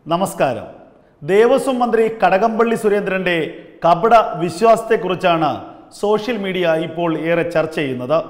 നമസ്കാരം ദേവസ്വം മന്ത്രി കടകംപള്ളി സുരേന്ദ്രന്റെ കപട വിശ്വാസത്തെക്കുറിച്ചാണ് സോഷ്യൽ മീഡിയ ഇപ്പോൾ ഏറെ ചർച്ച ചെയ്യുന്നത്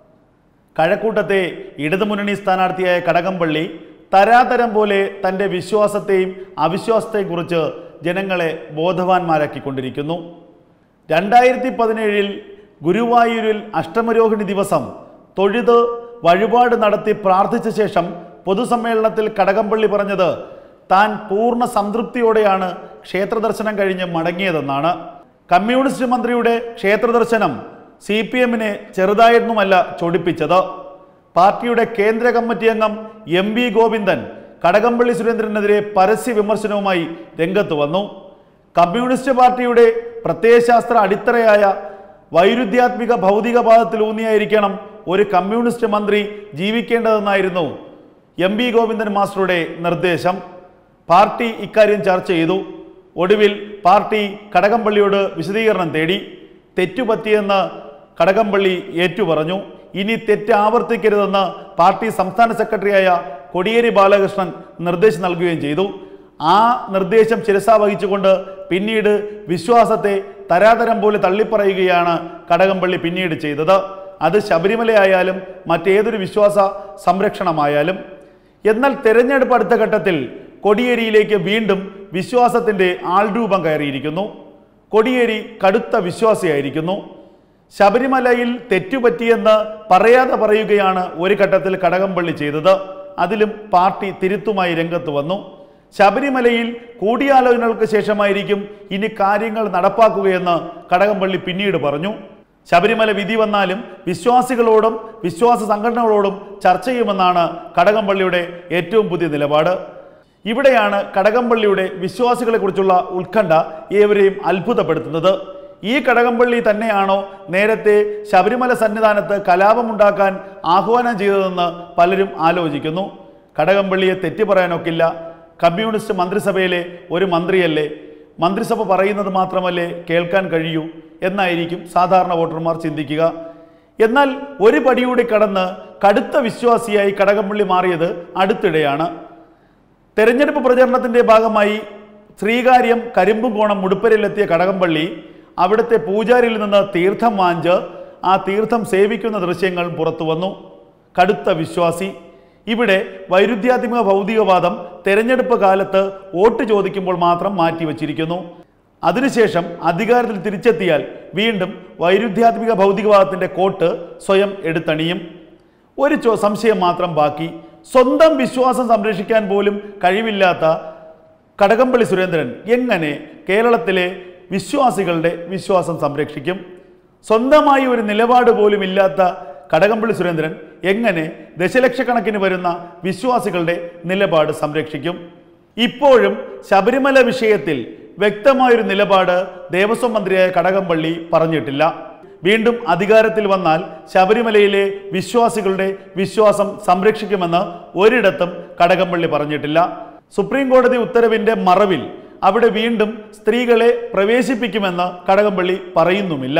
കഴക്കൂട്ടത്തെ ഇടതുമുന്നണി സ്ഥാനാർത്ഥിയായ കടകംപള്ളി തരാതരം പോലെ തൻ്റെ വിശ്വാസത്തെയും അവിശ്വാസത്തെയും കുറിച്ച് ജനങ്ങളെ ബോധവാന്മാരാക്കിക്കൊണ്ടിരിക്കുന്നു രണ്ടായിരത്തി പതിനേഴിൽ ഗുരുവായൂരിൽ അഷ്ടമരോഹിണി ദിവസം തൊഴുത് വഴിപാട് നടത്തി പ്രാർത്ഥിച്ച ശേഷം പൊതുസമ്മേളനത്തിൽ കടകംപള്ളി പറഞ്ഞത് താൻ പൂർണ്ണ സംതൃപ്തിയോടെയാണ് ക്ഷേത്രദർശനം കഴിഞ്ഞ് മടങ്ങിയതെന്നാണ് കമ്മ്യൂണിസ്റ്റ് മന്ത്രിയുടെ ക്ഷേത്രദർശനം സി പി എമ്മിനെ ചെറുതായിരുന്നുമല്ല ചൊടിപ്പിച്ചത് പാർട്ടിയുടെ കേന്ദ്ര കമ്മിറ്റി അംഗം എം വി ഗോവിന്ദൻ കടകംപള്ളി സുരേന്ദ്രനെതിരെ പരസ്യ വിമർശനവുമായി രംഗത്ത് വന്നു കമ്മ്യൂണിസ്റ്റ് പാർട്ടിയുടെ പ്രത്യയശാസ്ത്ര അടിത്തറയായ വൈരുദ്ധ്യാത്മിക ഭൗതികവാദത്തിലൂന്നിയായിരിക്കണം ഒരു കമ്മ്യൂണിസ്റ്റ് മന്ത്രി ജീവിക്കേണ്ടതെന്നായിരുന്നു എം വി ഗോവിന്ദൻ മാസ്റ്ററുടെ നിർദ്ദേശം പാർട്ടി ഇക്കാര്യം ചർച്ച ചെയ്തു ഒടുവിൽ പാർട്ടി കടകംപള്ളിയോട് വിശദീകരണം തേടി തെറ്റുപറ്റിയെന്ന് കടകംപള്ളി ഏറ്റുപറഞ്ഞു ഇനി തെറ്റ് ആവർത്തിക്കരുതെന്ന് പാർട്ടി സംസ്ഥാന സെക്രട്ടറിയായ കൊടിയേരി ബാലകൃഷ്ണൻ നിർദ്ദേശം നൽകുകയും ചെയ്തു ആ നിർദ്ദേശം ശിരസാ വഹിച്ചുകൊണ്ട് പിന്നീട് വിശ്വാസത്തെ തരാതരം പോലെ തള്ളിപ്പറയുകയാണ് കടകംപള്ളി പിന്നീട് ചെയ്തത് അത് ശബരിമലയായാലും മറ്റേതൊരു വിശ്വാസ സംരക്ഷണമായാലും എന്നാൽ തെരഞ്ഞെടുപ്പ് അടുത്ത ഘട്ടത്തിൽ കൊടിയേരിയിലേക്ക് വീണ്ടും വിശ്വാസത്തിന്റെ ആൾരൂപം കയറിയിരിക്കുന്നു കൊടിയേരി കടുത്ത വിശ്വാസിയായിരിക്കുന്നു ശബരിമലയിൽ തെറ്റുപറ്റിയെന്ന് പറയാതെ പറയുകയാണ് ഒരു ഘട്ടത്തിൽ കടകംപള്ളി ചെയ്തത് അതിലും പാർട്ടി തിരുത്തുമായി രംഗത്ത് വന്നു ശബരിമലയിൽ കൂടിയാലോചനകൾക്ക് ശേഷമായിരിക്കും ഇനി കാര്യങ്ങൾ നടപ്പാക്കുകയെന്ന് കടകംപള്ളി പിന്നീട് പറഞ്ഞു ശബരിമല വിധി വന്നാലും വിശ്വാസികളോടും വിശ്വാസ സംഘടനകളോടും ചർച്ച ചെയ്യുമെന്നാണ് കടകംപള്ളിയുടെ ഏറ്റവും പുതിയ നിലപാട് ഇവിടെയാണ് കടകംപള്ളിയുടെ വിശ്വാസികളെക്കുറിച്ചുള്ള ഉത്കണ്ഠ ഏവരെയും അത്ഭുതപ്പെടുത്തുന്നത് ഈ കടകംപള്ളി തന്നെയാണോ നേരത്തെ ശബരിമല സന്നിധാനത്ത് കലാപമുണ്ടാക്കാൻ ആഹ്വാനം ചെയ്തതെന്ന് പലരും ആലോചിക്കുന്നു കടകംപള്ളിയെ തെറ്റു പറയാനൊക്കില്ല കമ്മ്യൂണിസ്റ്റ് മന്ത്രിസഭയിലെ ഒരു മന്ത്രിയല്ലേ മന്ത്രിസഭ പറയുന്നത് മാത്രമല്ലേ കേൾക്കാൻ കഴിയൂ എന്നായിരിക്കും സാധാരണ വോട്ടർമാർ ചിന്തിക്കുക എന്നാൽ ഒരു പടിയൂടി കടന്ന് കടുത്ത വിശ്വാസിയായി കടകംപള്ളി മാറിയത് അടുത്തിടെയാണ് തെരഞ്ഞെടുപ്പ് പ്രചരണത്തിന്റെ ഭാഗമായി ശ്രീകാര്യം കരിമ്പുംകോണം മുടുപ്പരയിലെത്തിയ കടകംപള്ളി അവിടുത്തെ പൂജാരിയിൽ നിന്ന് തീർത്ഥം വാഞ്ച് ആ തീർത്ഥം സേവിക്കുന്ന ദൃശ്യങ്ങൾ പുറത്തു വന്നു കടുത്ത വിശ്വാസി ഇവിടെ വൈരുദ്ധ്യാത്മിക ഭൗതികവാദം തെരഞ്ഞെടുപ്പ് കാലത്ത് വോട്ട് ചോദിക്കുമ്പോൾ മാത്രം മാറ്റിവച്ചിരിക്കുന്നു അതിനുശേഷം അധികാരത്തിൽ തിരിച്ചെത്തിയാൽ വീണ്ടും വൈരുദ്ധ്യാത്മിക ഭൗതികവാദത്തിന്റെ കോട്ട് സ്വയം എടുത്തണിയും ഒരു ചോ സംശയം മാത്രം ബാക്കി സ്വന്തം വിശ്വാസം സംരക്ഷിക്കാൻ പോലും കഴിവില്ലാത്ത കടകംപള്ളി സുരേന്ദ്രൻ എങ്ങനെ കേരളത്തിലെ വിശ്വാസികളുടെ വിശ്വാസം സംരക്ഷിക്കും സ്വന്തമായി ഒരു നിലപാട് പോലും ഇല്ലാത്ത കടകംപള്ളി സുരേന്ദ്രൻ എങ്ങനെ ദശലക്ഷക്കണക്കിന് വരുന്ന വിശ്വാസികളുടെ നിലപാട് സംരക്ഷിക്കും ഇപ്പോഴും ശബരിമല വിഷയത്തിൽ വ്യക്തമായൊരു നിലപാട് ദേവസ്വം മന്ത്രിയായ കടകംപള്ളി പറഞ്ഞിട്ടില്ല വീണ്ടും അധികാരത്തിൽ വന്നാൽ ശബരിമലയിലെ വിശ്വാസികളുടെ വിശ്വാസം സംരക്ഷിക്കുമെന്ന് ഒരിടത്തും കടകംപള്ളി പറഞ്ഞിട്ടില്ല സുപ്രീം കോടതി ഉത്തരവിന്റെ മറവിൽ അവിടെ വീണ്ടും സ്ത്രീകളെ പ്രവേശിപ്പിക്കുമെന്ന് കടകംപള്ളി പറയുന്നുമില്ല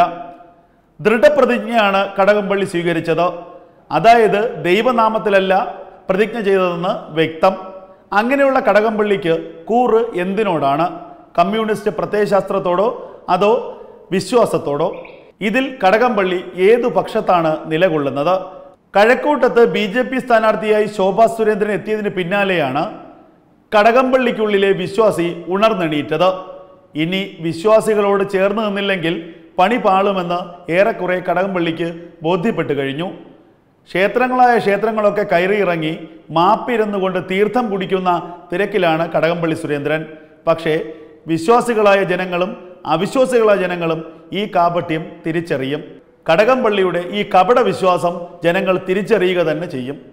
ദൃഢപ്രതിജ്ഞയാണ് കടകംപള്ളി സ്വീകരിച്ചത് അതായത് ദൈവനാമത്തിലല്ല പ്രതിജ്ഞ ചെയ്തതെന്ന് വ്യക്തം അങ്ങനെയുള്ള കടകംപള്ളിക്ക് കൂറ് എന്തിനോടാണ് കമ്മ്യൂണിസ്റ്റ് പ്രത്യയശാസ്ത്രത്തോടോ അതോ വിശ്വാസത്തോടോ ഇതിൽ കടകംപള്ളി ഏതു പക്ഷത്താണ് നിലകൊള്ളുന്നത് കഴക്കൂട്ടത്ത് ബി ജെ പി സ്ഥാനാർത്ഥിയായി ശോഭാ സുരേന്ദ്രൻ എത്തിയതിന് പിന്നാലെയാണ് കടകംപള്ളിക്കുള്ളിലെ വിശ്വാസി ഉണർന്നെണീറ്റത് ഇനി വിശ്വാസികളോട് ചേർന്ന് നിന്നില്ലെങ്കിൽ പണി പാളുമെന്ന് ഏറെക്കുറെ കടകംപള്ളിക്ക് ബോധ്യപ്പെട്ടു കഴിഞ്ഞു ക്ഷേത്രങ്ങളായ ക്ഷേത്രങ്ങളൊക്കെ കയറിയിറങ്ങി മാപ്പിരുന്നുകൊണ്ട് തീർത്ഥം കുടിക്കുന്ന തിരക്കിലാണ് കടകംപള്ളി സുരേന്ദ്രൻ പക്ഷേ വിശ്വാസികളായ ജനങ്ങളും അവിശ്വാസികളായ ജനങ്ങളും ഈ കാപട്യം തിരിച്ചറിയും കടകംപള്ളിയുടെ ഈ കപട വിശ്വാസം ജനങ്ങൾ തിരിച്ചറിയുക തന്നെ ചെയ്യും